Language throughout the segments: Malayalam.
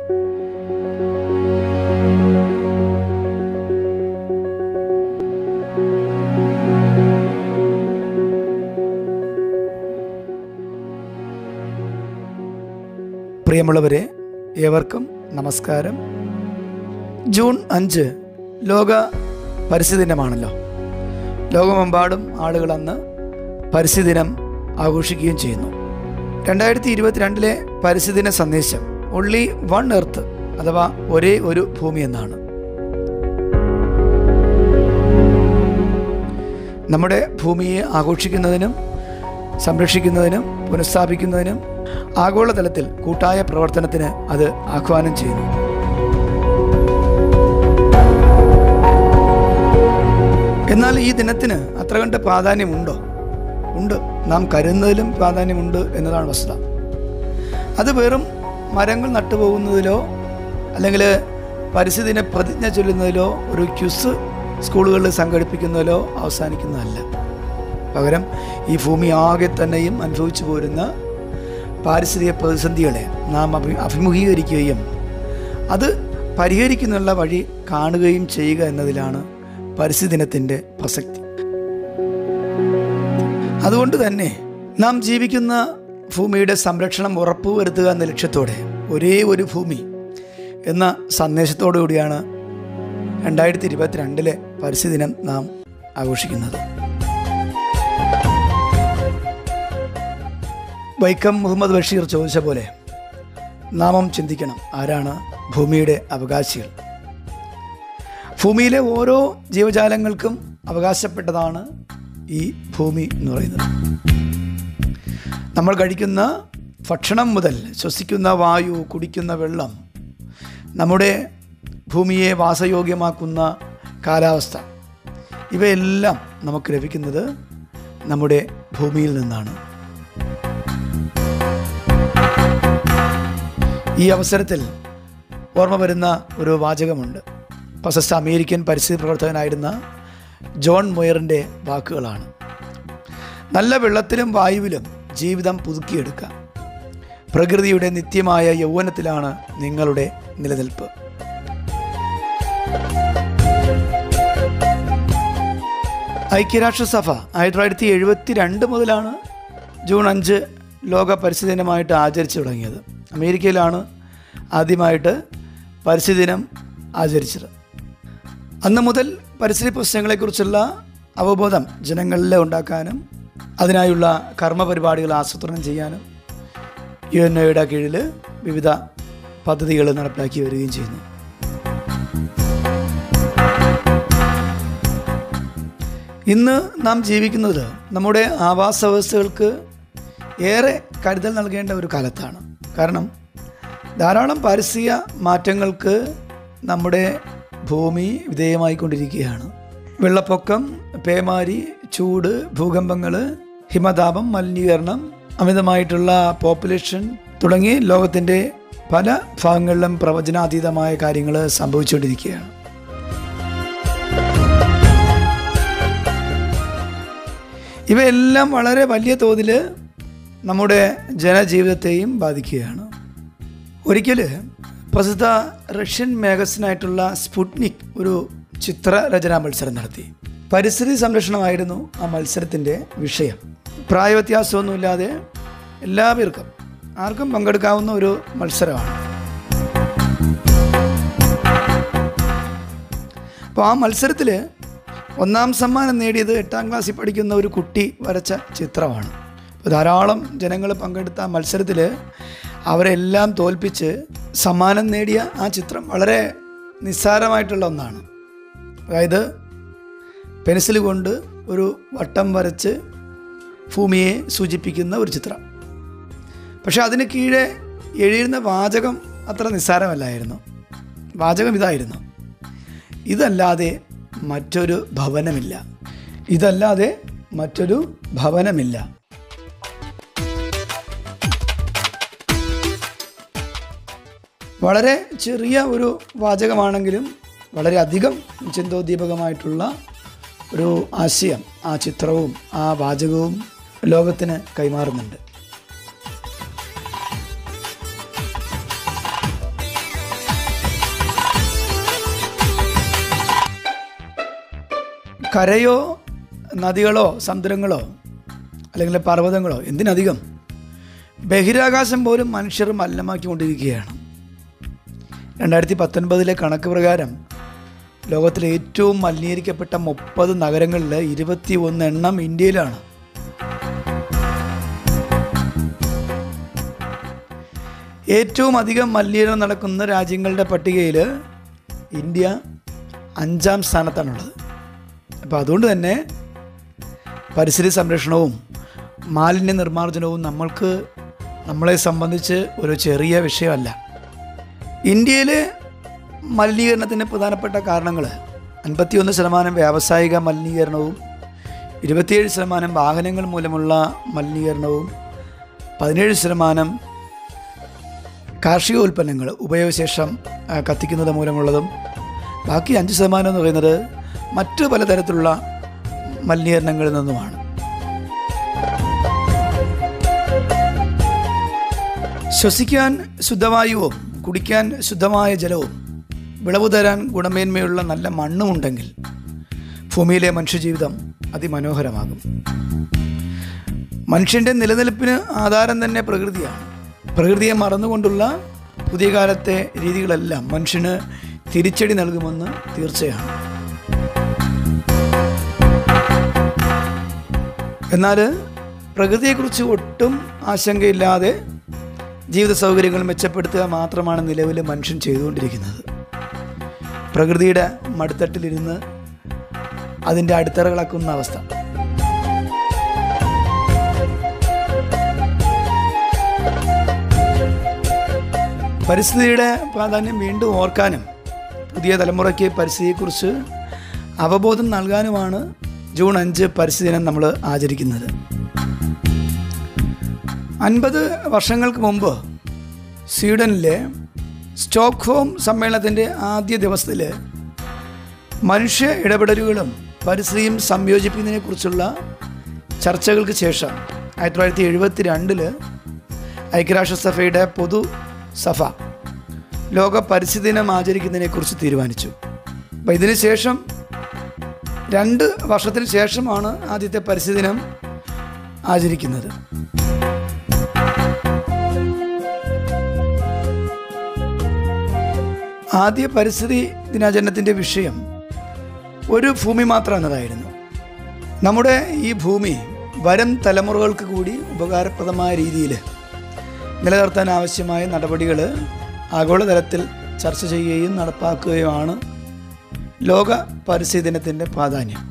പ്രിയമുള്ളവരെ ഏവർക്കും നമസ്കാരം ജൂൺ അഞ്ച് ലോക പരിസ്ഥിതി ദിനമാണല്ലോ ലോകമെമ്പാടും ആളുകൾ അന്ന് പരിസ്ഥിതി ദിനം ആഘോഷിക്കുകയും ചെയ്യുന്നു രണ്ടായിരത്തി ഇരുപത്തിരണ്ടിലെ പരിസ്ഥിതി ദിന സന്ദേശം ഒൺലി വൺ എർത്ത് അഥവാ ഒരേ ഒരു ഭൂമി എന്നാണ് നമ്മുടെ ഭൂമിയെ ആഘോഷിക്കുന്നതിനും സംരക്ഷിക്കുന്നതിനും പുനഃസ്ഥാപിക്കുന്നതിനും ആഗോളതലത്തിൽ കൂട്ടായ പ്രവർത്തനത്തിന് അത് ആഹ്വാനം ചെയ്യുന്നു എന്നാൽ ഈ ദിനത്തിന് അത്ര കണ്ട് പ്രാധാന്യമുണ്ടോ ഉണ്ട് നാം കരുതുന്നതിലും പ്രാധാന്യമുണ്ട് എന്നതാണ് വസ്തുത അത് വെറും മരങ്ങൾ നട്ടുപോകുന്നതിലോ അല്ലെങ്കിൽ പരിസ്ഥിതിനെ പ്രതിജ്ഞ ചൊല്ലുന്നതിലോ ഒരു ക്യുസ് സ്കൂളുകളിൽ സംഘടിപ്പിക്കുന്നതിലോ അവസാനിക്കുന്നതല്ല പകരം ഈ ഭൂമി ആകെ തന്നെയും അനുഭവിച്ചു പോരുന്ന പാരിസ്ഥിതിക പ്രതിസന്ധികളെ നാം അഭി അഭിമുഖീകരിക്കുകയും അത് പരിഹരിക്കുന്നുള്ള വഴി കാണുകയും ചെയ്യുക എന്നതിലാണ് പരിസ്ഥിതി ദിനത്തിൻ്റെ പ്രസക്തി അതുകൊണ്ട് തന്നെ നാം ജീവിക്കുന്ന ഭൂമിയുടെ സംരക്ഷണം ഉറപ്പുവരുത്തുക എന്ന ലക്ഷ്യത്തോടെ ഒരേ ഒരു ഭൂമി എന്ന സന്ദേശത്തോടു കൂടിയാണ് രണ്ടായിരത്തി ഇരുപത്തിരണ്ടിലെ പരിസ്ഥിതി ദിനം നാം ആഘോഷിക്കുന്നത് വൈക്കം മുഹമ്മദ് ബഷീർ ചോദിച്ച പോലെ നാമം ചിന്തിക്കണം ആരാണ് ഭൂമിയുടെ അവകാശികൾ ഭൂമിയിലെ ഓരോ ജീവജാലങ്ങൾക്കും അവകാശപ്പെട്ടതാണ് ഈ ഭൂമി എന്ന് പറയുന്നത് നമ്മൾ കഴിക്കുന്ന ഭക്ഷണം മുതൽ ശ്വസിക്കുന്ന വായു കുടിക്കുന്ന വെള്ളം നമ്മുടെ ഭൂമിയെ വാസയോഗ്യമാക്കുന്ന കാലാവസ്ഥ ഇവയെല്ലാം നമുക്ക് ലഭിക്കുന്നത് നമ്മുടെ ഭൂമിയിൽ നിന്നാണ് ഈ അവസരത്തിൽ ഓർമ്മ വരുന്ന ഒരു വാചകമുണ്ട് പ്രശസ്ത അമേരിക്കൻ പരിസ്ഥിതി പ്രവർത്തകനായിരുന്ന ജോൺ മൊയറിൻ്റെ വാക്കുകളാണ് നല്ല വെള്ളത്തിലും വായുവിലും ജീവിതം പുതുക്കിയെടുക്കാം പ്രകൃതിയുടെ നിത്യമായ യൗവനത്തിലാണ് നിങ്ങളുടെ നിലനിൽപ്പ് ഐക്യരാഷ്ട്രസഭ ആയിരത്തി തൊള്ളായിരത്തി എഴുപത്തി രണ്ട് മുതലാണ് ജൂൺ അഞ്ച് ലോക പരിസ്ഥിതി ദിനമായിട്ട് ആചരിച്ചു തുടങ്ങിയത് അമേരിക്കയിലാണ് ആദ്യമായിട്ട് പരിസ്ഥിതി ദിനം ആചരിച്ചത് അന്ന് മുതൽ പരിസ്ഥിതി പ്രശ്നങ്ങളെക്കുറിച്ചുള്ള അവബോധം ജനങ്ങളിൽ ഉണ്ടാക്കാനും അതിനായുള്ള കർമ്മ പരിപാടികൾ ആസൂത്രണം ചെയ്യാനും യു എൻ ഒയുടെ കീഴിൽ വിവിധ പദ്ധതികൾ നടപ്പിലാക്കി വരികയും ചെയ്യുന്നു ഇന്ന് നാം ജീവിക്കുന്നത് നമ്മുടെ ആവാസ വ്യവസ്ഥകൾക്ക് ഏറെ കരുതൽ നൽകേണ്ട ഒരു കാലത്താണ് കാരണം ധാരാളം പാരിസ്ഥിതിക മാറ്റങ്ങൾക്ക് നമ്മുടെ ഭൂമി വിധേയമായിക്കൊണ്ടിരിക്കുകയാണ് വെള്ളപ്പൊക്കം പേമാരി ചൂട് ഭൂകമ്പങ്ങൾ ഹിമതാപം മലിനീകരണം അമിതമായിട്ടുള്ള പോപ്പുലേഷൻ തുടങ്ങി ലോകത്തിൻ്റെ പല ഭാഗങ്ങളിലും പ്രവചനാതീതമായ കാര്യങ്ങൾ സംഭവിച്ചുകൊണ്ടിരിക്കുകയാണ് ഇവയെല്ലാം വളരെ വലിയ തോതിൽ നമ്മുടെ ജനജീവിതത്തെയും ബാധിക്കുകയാണ് ഒരിക്കൽ പ്രസിദ്ധ റഷ്യൻ മാഗസിനായിട്ടുള്ള സ്പുട്നിക് ഒരു ചിത്രരചനാ മത്സരം നടത്തി പരിസ്ഥിതി സംരക്ഷണമായിരുന്നു ആ മത്സരത്തിൻ്റെ വിഷയം പ്രായവ്യത്യാസമൊന്നുമില്ലാതെ എല്ലാവർക്കും ആർക്കും പങ്കെടുക്കാവുന്ന ഒരു മത്സരമാണ് അപ്പോൾ ആ മത്സരത്തിൽ ഒന്നാം സമ്മാനം നേടിയത് എട്ടാം ക്ലാസ്സിൽ പഠിക്കുന്ന ഒരു കുട്ടി വരച്ച ചിത്രമാണ് അപ്പോൾ ധാരാളം ജനങ്ങൾ പങ്കെടുത്ത ആ മത്സരത്തിൽ അവരെല്ലാം തോൽപ്പിച്ച് സമ്മാനം നേടിയ ആ ചിത്രം വളരെ നിസ്സാരമായിട്ടുള്ള ഒന്നാണ് അതായത് പെൻസിൽ കൊണ്ട് ഒരു വട്ടം വരച്ച് ഭൂമിയെ സൂചിപ്പിക്കുന്ന ഒരു ചിത്രം പക്ഷെ അതിന് കീഴെ എഴുതുന്ന വാചകം അത്ര നിസ്സാരമല്ലായിരുന്നു വാചകം ഇതായിരുന്നു ഇതല്ലാതെ മറ്റൊരു ഭവനമില്ല ഇതല്ലാതെ മറ്റൊരു ഭവനമില്ല വളരെ ചെറിയ ഒരു വാചകമാണെങ്കിലും വളരെ അധികം ചിന്തോദ്ദീപകമായിട്ടുള്ള ഒരു ആശയം ആ ചിത്രവും ആ വാചകവും ലോകത്തിന് കൈമാറുന്നുണ്ട് കരയോ നദികളോ സമുദ്രങ്ങളോ അല്ലെങ്കിൽ പർവ്വതങ്ങളോ എന്തിനധികം ബഹിരാകാശം പോലും മനുഷ്യർ മലിനമാക്കിക്കൊണ്ടിരിക്കുകയാണ് രണ്ടായിരത്തി പത്തൊൻപതിലെ കണക്ക് പ്രകാരം ലോകത്തിലെ ഏറ്റവും മലിനീകരിക്കപ്പെട്ട മുപ്പത് നഗരങ്ങളിൽ ഇരുപത്തി ഒന്ന് എണ്ണം ഇന്ത്യയിലാണ് ഏറ്റവും അധികം മലിനീകരണം നടക്കുന്ന രാജ്യങ്ങളുടെ പട്ടികയിൽ ഇന്ത്യ അഞ്ചാം സ്ഥാനത്താണുള്ളത് അപ്പോൾ അതുകൊണ്ട് തന്നെ പരിസ്ഥിതി സംരക്ഷണവും മാലിന്യ നിർമ്മാർജ്ജനവും നമ്മൾക്ക് നമ്മളെ സംബന്ധിച്ച് ഒരു ചെറിയ വിഷയമല്ല ഇന്ത്യയിലെ മലിനീകരണത്തിന് പ്രധാനപ്പെട്ട കാരണങ്ങൾ അൻപത്തിയൊന്ന് ശതമാനം വ്യാവസായിക മലിനീകരണവും ഇരുപത്തിയേഴ് ശതമാനം വാഹനങ്ങൾ മൂലമുള്ള മലിനീകരണവും പതിനേഴ് ശതമാനം കാർഷിക ഉൽപ്പന്നങ്ങൾ ഉപയോഗശേഷം ആ, കത്തിക്കുന്നത് മൂലമുള്ളതും ബാക്കി അഞ്ച് ശതമാനം എന്ന് പറയുന്നത് മറ്റു പലതരത്തിലുള്ള മലിനീകരണങ്ങളിൽ നിന്നുമാണ് ശ്വസിക്കാൻ ശുദ്ധവായുവും കുടിക്കാൻ ശുദ്ധമായ ജലവും വിളവ് തരാൻ ഗുണമേന്മയുള്ള നല്ല മണ്ണും ഉണ്ടെങ്കിൽ ഭൂമിയിലെ മനുഷ്യജീവിതം അതിമനോഹരമാകും മനുഷ്യൻ്റെ നിലനിൽപ്പിന് ആധാരം തന്നെ പ്രകൃതിയാണ് പ്രകൃതിയെ മറന്നുകൊണ്ടുള്ള പുതിയ കാലത്തെ രീതികളെല്ലാം മനുഷ്യന് തിരിച്ചടി നൽകുമെന്ന് തീർച്ചയാണ് എന്നാൽ പ്രകൃതിയെക്കുറിച്ച് ഒട്ടും ആശങ്കയില്ലാതെ ജീവിത സൗകര്യങ്ങൾ മെച്ചപ്പെടുത്തുക മാത്രമാണ് നിലവിൽ മനുഷ്യൻ ചെയ്തുകൊണ്ടിരിക്കുന്നത് പ്രകൃതിയുടെ മടിത്തട്ടിലിരുന്ന് അതിൻ്റെ അടിത്തറകളാക്കുന്ന അവസ്ഥ പരിസ്ഥിതിയുടെ പ്രാധാന്യം വീണ്ടും ഓർക്കാനും പുതിയ തലമുറയ്ക്ക് പരിസ്ഥിതിയെക്കുറിച്ച് അവബോധം നൽകാനുമാണ് ജൂൺ അഞ്ച് പരിസ്ഥിതി ദിനം നമ്മൾ ആചരിക്കുന്നത് അൻപത് വർഷങ്ങൾക്ക് മുമ്പ് സ്വീഡനിലെ സ്റ്റോക്ക്ഹോം സമ്മേളനത്തിൻ്റെ ആദ്യ ദിവസത്തിൽ മനുഷ്യ ഇടപെടലുകളും പരിസ്ഥിതിയും സംയോജിപ്പിക്കുന്നതിനെക്കുറിച്ചുള്ള ചർച്ചകൾക്ക് ശേഷം ആയിരത്തി തൊള്ളായിരത്തി എഴുപത്തി രണ്ടില് ഐക്യരാഷ്ട്രസഭയുടെ പൊതു സഭ ലോക പരിസ്ഥിതി ദിനം ആചരിക്കുന്നതിനെക്കുറിച്ച് തീരുമാനിച്ചു അപ്പം ഇതിന് ശേഷം രണ്ട് വർഷത്തിന് ശേഷമാണ് ആദ്യത്തെ പരിസ്ഥിതി ദിനം ആചരിക്കുന്നത് ആദ്യ പരിസ്ഥിതി ദിനാചരണത്തിൻ്റെ വിഷയം ഒരു ഭൂമി മാത്രം എന്നതായിരുന്നു നമ്മുടെ ഈ ഭൂമി വരും തലമുറകൾക്ക് കൂടി ഉപകാരപ്രദമായ രീതിയിൽ നിലനിർത്താൻ ആവശ്യമായ നടപടികൾ ആഗോളതലത്തിൽ ചർച്ച ചെയ്യുകയും നടപ്പാക്കുകയുമാണ് ലോക പരിസ്ഥിതി ദിനത്തിൻ്റെ പ്രാധാന്യം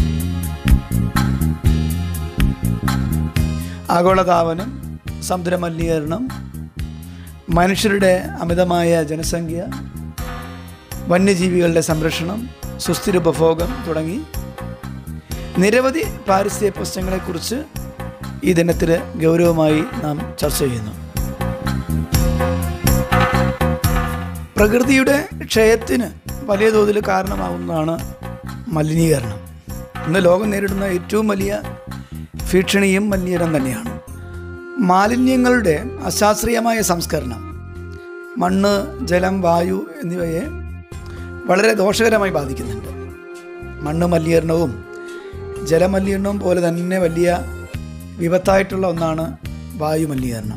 ആഗോളതാപനം സമുദ്ര മലിനീകരണം മനുഷ്യരുടെ അമിതമായ ജനസംഖ്യ വന്യജീവികളുടെ സംരക്ഷണം സുസ്ഥിര ഉപഭോഗം തുടങ്ങി നിരവധി പാരിസ്ഥിതിക പ്രശ്നങ്ങളെക്കുറിച്ച് ഈ ദിനത്തിൽ ഗൗരവമായി നാം ചർച്ച ചെയ്യുന്നു പ്രകൃതിയുടെ ക്ഷയത്തിന് വലിയ തോതിൽ കാരണമാകുന്നതാണ് മലിനീകരണം ഇന്ന് ലോകം നേരിടുന്ന ഏറ്റവും വലിയ ഭീഷണിയും മലിനീകരണം തന്നെയാണ് മാലിന്യങ്ങളുടെ അശാസ്ത്രീയമായ സംസ്കരണം മണ്ണ് ജലം വായു എന്നിവയെ വളരെ ദോഷകരമായി ബാധിക്കുന്നുണ്ട് മണ്ണ് മലിനീകരണവും ജലമലിനീകരണവും പോലെ തന്നെ വലിയ വിപത്തായിട്ടുള്ള ഒന്നാണ് വായു മലിനീകരണം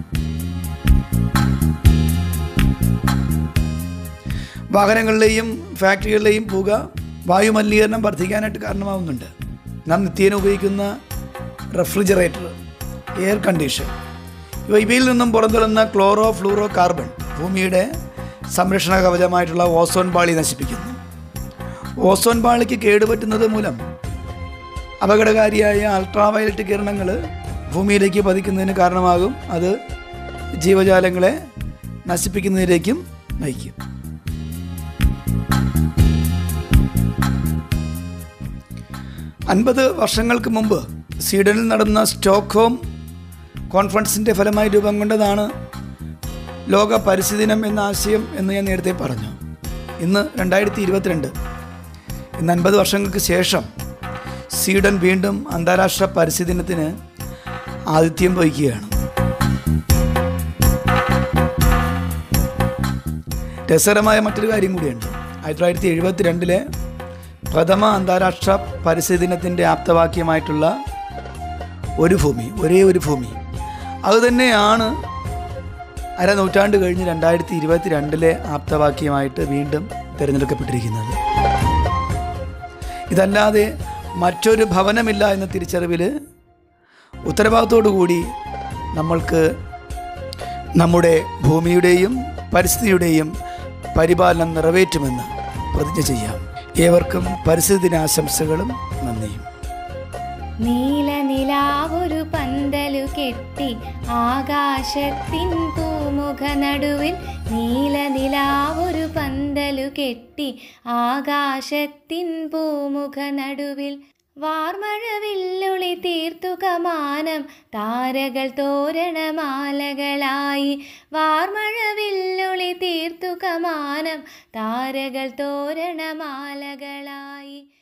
വാഹനങ്ങളിലെയും ഫാക്ടറികളിലെയും പുക വായു മലിനീകരണം വർദ്ധിക്കാനായിട്ട് കാരണമാവുന്നുണ്ട് നാം നിത്യേന ഉപയോഗിക്കുന്ന റെഫ്രിജറേറ്റർ എയർ കണ്ടീഷൻ ഇവ ഇവയിൽ നിന്നും പുറന്തള്ളുന്ന ക്ലോറോ ഫ്ലൂറോ കാർബൺ ഭൂമിയുടെ സംരക്ഷണ കവചമായിട്ടുള്ള ഓസോൺ പാളി നശിപ്പിക്കുന്നു ഓസോൺ പാളിക്ക് കേടുപറ്റുന്നത് മൂലം അപകടകാരിയായ അൾട്രാവയലറ്റ് കിരണങ്ങൾ ഭൂമിയിലേക്ക് പതിക്കുന്നതിന് കാരണമാകും അത് ജീവജാലങ്ങളെ നശിപ്പിക്കുന്നതിലേക്കും നയിക്കും അൻപത് വർഷങ്ങൾക്ക് മുമ്പ് സ്വീഡനിൽ നടന്ന സ്റ്റോക്ക്ഹോം കോൺഫറൻസിൻ്റെ ഫലമായി രൂപം കൊണ്ടതാണ് ലോക പരിസ്ഥിതി ദിനം എന്ന ആശയം എന്ന് ഞാൻ നേരത്തെ പറഞ്ഞു ഇന്ന് രണ്ടായിരത്തി ഇരുപത്തിരണ്ട് ഇന്ന് അൻപത് വർഷങ്ങൾക്ക് ശേഷം സ്വീഡൻ വീണ്ടും അന്താരാഷ്ട്ര പരിസ്ഥിതി ദിനത്തിന് ആതിഥ്യം വഹിക്കുകയാണ് രസകരമായ മറ്റൊരു കാര്യം കൂടിയുണ്ട് ആയിരത്തി തൊള്ളായിരത്തി എഴുപത്തി രണ്ടിലെ പ്രഥമ അന്താരാഷ്ട്ര പരിസ്ഥിതി ദിനത്തിൻ്റെ ആപ്തവാക്യമായിട്ടുള്ള ഒരു ഭൂമി ഒരേ ഒരു ഭൂമി അതുതന്നെയാണ് അര നൂറ്റാണ്ട് കഴിഞ്ഞ് രണ്ടായിരത്തി ഇരുപത്തി രണ്ടിലെ ആപ്തവാക്യമായിട്ട് വീണ്ടും തിരഞ്ഞെടുക്കപ്പെട്ടിരിക്കുന്നത് ഇതല്ലാതെ മറ്റൊരു ഭവനമില്ല എന്ന തിരിച്ചറിവിൽ ഉത്തരവാദിത്തോടു കൂടി നമ്മൾക്ക് നമ്മുടെ ഭൂമിയുടെയും പരിസ്ഥിതിയുടെയും പരിപാലനം നിറവേറ്റുമെന്ന് പ്രതിജ്ഞ ചെയ്യാം ഏവർക്കും പരിസ്ഥിതി ദിനാശംസകളും നന്ദിയും നീല നിലാവൊരു പന്തലു കെട്ടി ആകാശത്തിൻ പൂമുഖ നടുവിൽ നീല നിലാവൊരു പന്തലു കെട്ടി ആകാശത്തിൻ പൂമുഖ നടുവിൽ വാർമഴവില്ലുളി തീർത്തു കമാനം താരകൾ തോരണമാലകളായി വാർമഴവില്ലുളി തീർത്തു കമാനം താരകൾ തോരണമാലകളായി